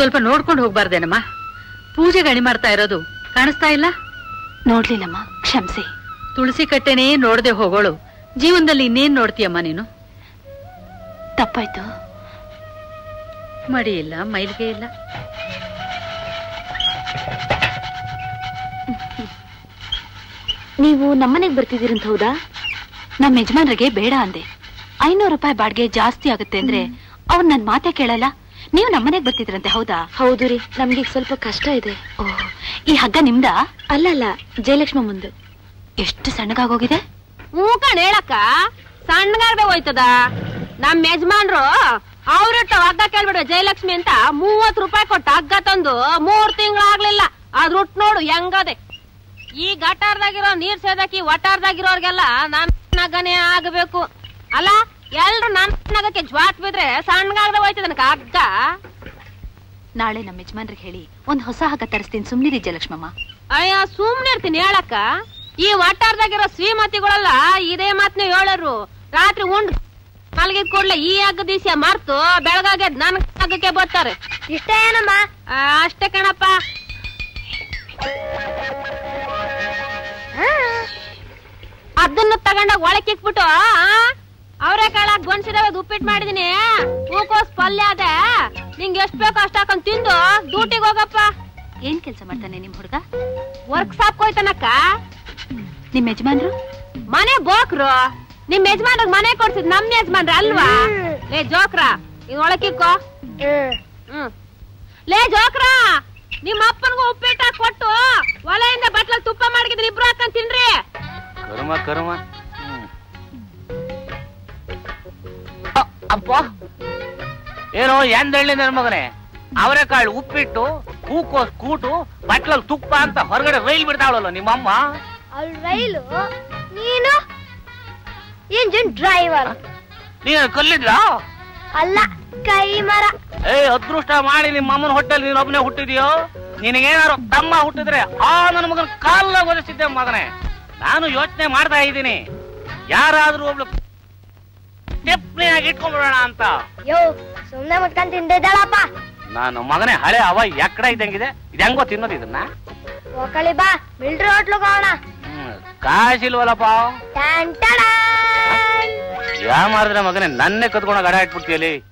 ಸ್ವಲ್ಪ ನೋಡ್ಕೊಂಡು ಹೋಗ್ಬಾರ್ದೇನಮ್ಮ ಪೂಜೆಗೆ ಅಣಿ ಮಾಡ್ತಾ ಇರೋದು ಕಾಣಿಸ್ತಾ ಇಲ್ಲ ನೋಡ್ಲಿಲ್ಲಮ್ಮ ಕ್ಷಮಿಸಿ ತುಳಸಿ ಕಟ್ಟೆನೇ ನೋಡದೆ ಹೋಗೋಳು ಜೀವನದಲ್ಲಿ ಇನ್ನೇನ್ ನೋಡ್ತೀಯಮ್ಮ ನೀನು ತಪ್ಪಾಯ್ತು ಮಡಿ ಇಲ್ಲ ಮೈಲಿಗೆ ಇಲ್ಲ ನೀವು ನಮ್ಮನೆಗೆ ಬರ್ತಿದ್ದೀರಂತ ಹೌದಾ ನಮ್ಮ ಯಜಮಾನ್ರಿಗೆ ಬೇಡ ಅಂದೆ ಐನೂರು ರೂಪಾಯಿ ಬಾಡಿಗೆ ಜಾಸ್ತಿ ಆಗುತ್ತೆ ಅಂದ್ರೆ ಅವ್ರು ನನ್ ಮಾತೇ ಕೇಳಲ್ಲ ನೀವು ನಮ್ಮನೆಗೆ ಬರ್ತಿದ್ರಂತೆ ಹೌದಾ ಹೌದು ರೀ ನಮ್ಗೆ ಸ್ವಲ್ಪ ಕಷ್ಟ ಇದೆ ಓಹ್ ಈ ಹಗ್ಗ ನಿಮ್ದ ಅಲ್ಲಲ್ಲ ಜಯಲಕ್ಷ್ಮ ಮುಂದೆ ಎಷ್ಟು ಸಣ್ಣಗಾಗೋಗಿದೆ ಮೂಕಣ್ ಹೇಳಕ್ಕ ಸಣ್ಣಗಾಗ್ದೆ ಹೋಯ್ತದ ನಮ್ ಯಜಮಾನ್ರು ಅವ್ರಿಟ್ಟು ಹಗ್ಗ ಕೇಳ್ಬಿಡ್ವೆ ಜಯಲಕ್ಷ್ಮಿ ಅಂತ ಮೂವತ್ ರೂಪಾಯಿ ಕೊಟ್ಟು ಹಗ್ಗ ತಂದು ಮೂರ್ ತಿಂಗಳಾಗ್ಲಿಲ್ಲ ಅದ್ ರುಟ್ ನೋಡು ಹೆಂಗದೆ ಈ ಗಟಾರ್ದಾಗಿರೋ ನೀರ್ ಸೇದಕಿ ವಟಾರ್ದಾಗಿರೋರ್ಗೆಲ್ಲ ನನ್ ನಗನೇ ಆಗಬೇಕು ಅಲ್ಲ ಎಲ್ರು ನನ್ ನಗಕ್ಕೆ ಜ್ವಾಟ್ ಬಿದ್ರೆ ಸಣ್ಣಗಾಗ್ದೆ ಹೋಯ್ತದ ನನಗೆ ಹಗ್ಗ ನಾಳೆ ನಮ್ಮ ಯಜಮಾನ್ರಿಗೆ ಹೇಳಿ ಒಂದ್ ಹೊಸ ಹಗ್ಗ ತರಿಸ್ತೀನಿ ಸುಮ್ನಿರಿ ಜಯಲಕ್ಷ್ಮಮ್ಮ ಅಯ್ಯ ಸುಮ್ನೆ ಇರ್ತೀನಿ ಹೇಳಕ್ಕ ಈ ವಟ್ಟಾರ್ದಾಗಿರೋ ಶ್ರೀಮತಿಗಳೆಲ್ಲ ಇದೇ ಮಾತ್ನ ಹೇಳರು ರಾತ್ರಿ ಉಂಡ್ ಮಲಗಿದ ಕೂಡ್ಲೆ ಈ ಹಗ್ಗ ದಿವ್ಸ ಮರ್ತು ಬೆಳಗಾಗೆ ನನ್ ಹಗ್ಗಕ್ಕೆ ಬರ್ತಾರೆ ಇಷ್ಟ ಏನಮ್ಮ ಆ, ಅಷ್ಟೇ ಕಣಪ್ಪ ಅದನ್ನ ತಗೊಂಡೋಗ್ ಒಳಕ್ ಇಕ್ಬಿಟ್ಟು ಅವರೇ ಕಾಳಾಗ್ ಗೊಣ್ಸಿದವೆ ಉಪ್ಪಿಟ್ಟು ಮಾಡಿದೀನಿ ಹೂಕೋಸ್ ಪಲ್ಯ ಅದೆ ನಿಂಗೆ ಎಷ್ಟ್ ಬೇಕೋ ಅಷ್ಟ ಹಾಕೊಂಡ್ ತಿಂದು ಡ್ಯೂಟಿಗೆ ಹೋಗಪ್ಪ ಏನ್ ಕೆಲ್ಸ ಮಾಡ್ತಾನೆ ನಿಮ್ ಹುಡುಗ ವರ್ಕ್ ಸಾಪ್ ಹೋಯ್ತಾನಕ್ಕ ನಿಮ್ ಯಜಮಾನ್ರು ಮನೆ ಬೋಕ್ರು ನಿಮ್ ಯಜಮಾನ್ರ ಮನೆ ಕೊಡ್ಸಿದ್ ನಮ್ ಯಜಮಾನ್ರ ಅಲ್ವಾ ಲೇ ಜೋಕ್ರ ಇದು ಒಳಕಿಕ್ಕೋ ಹ್ಮ್ ಲೇ ಜೋಕ್ರ ನಿಮ್ಮ ಅಪ್ಪನ್ಗೂ ಉಪ್ಪಿಟ್ಟ ಕೊಟ್ಟು ಒಲೆಯಿಂದ ಬಟ್ಲಲ್ಲಿ ತುಪ್ಪ ಮಾಡ್ಕಿದ್ರೆ ಇಬ್ರು ಹಾಕೊಂಡ್ ತಿನ್ರಿ ಕರ್ಮ ಕರ್ಮ ಅಪ್ಪ ಏನೋ ಎಂದಳ್ಳಿ ನನ್ನ ಮಗನೇ ಅವರೆಕಾಳು ಉಪ್ಪಿಟ್ಟು ಹೂಕೋಸ್ ಕೂಟು ಬಟ್ಲಲ್ಲಿ ತುಪ್ಪ ಅಂತ ಹೊರಗಡೆ ರೈಲ್ ಬಿಡ್ತಾವಳಲ್ಲ ನಿಮ್ಮಮ್ಮ ಅವ್ಳ ರೈಲು ನೀನು ಇಂಜಿನ್ ಡ್ರೈವರ್ ನೀನು ಕಲ್ಲಿದ್ಲ ಅಲ್ಲ ಕೈ ಮರ ಏ ಅದೃಷ್ಟ ಮಾಡಿ ನಿಮ್ಮ ಅಮ್ಮನ ಹೊಟ್ಟೆಲ್ ನೀನ್ ಒಬ್ಬನೇ ಹುಟ್ಟಿದ್ಯೋ ನಿನಗೇನಾರು ತಮ್ಮ ಹುಟ್ಟಿದ್ರೆ ಆ ನನ್ನ ಮಗನ ಕಾಲ ಒಲಿಸಿದ್ದೆ ಮಗನೇ ನಾನು ಯೋಚನೆ ಮಾಡ್ತಾ ಇದ್ದೀನಿ ಯಾರಾದ್ರೂ ಒಬ್ಳು ಸ್ಟೆಪ್ನಿಯಾಗಿ ಇಟ್ಕೊಂಡ್ಬಿಡೋಣ ಅಂತ ಯೋ ಸುಮ್ನೆ ಮುಟ್ಕೊಂಡ್ ತಿಂದಿದ್ದಾಳಪ್ಪ ನಾನು ಮಗನೇ ಹಳೆ ಅವ ಎಕ್ಕಡ ಇದ್ದಂಗಿದೆ ಇದು ಹೆಂಗೋ ತಿನ್ನೋದು ಇದನ್ನ ಹೋಕಳಿ ಬಾ ಮಿಲ್ಟ್ರಿ ಹೋಟ್ಲಿಗೆ ಹೋಗೋಣ ಹ್ಮ್, ಕಾಸಿಲ್ವಲ್ಲಪ್ಪ ಟ್ಯಾನ್ ಟ್ಯಾಡಾನ್. ಯಾ ಮಾಡಿದ್ರೆ ಮಗನೇ ನನ್ನೇ ಕತ್ಕೊಂಡಾಗ ಅಡ ಇಟ್ಬಿಡ್ತೀಯಲ್ಲಿ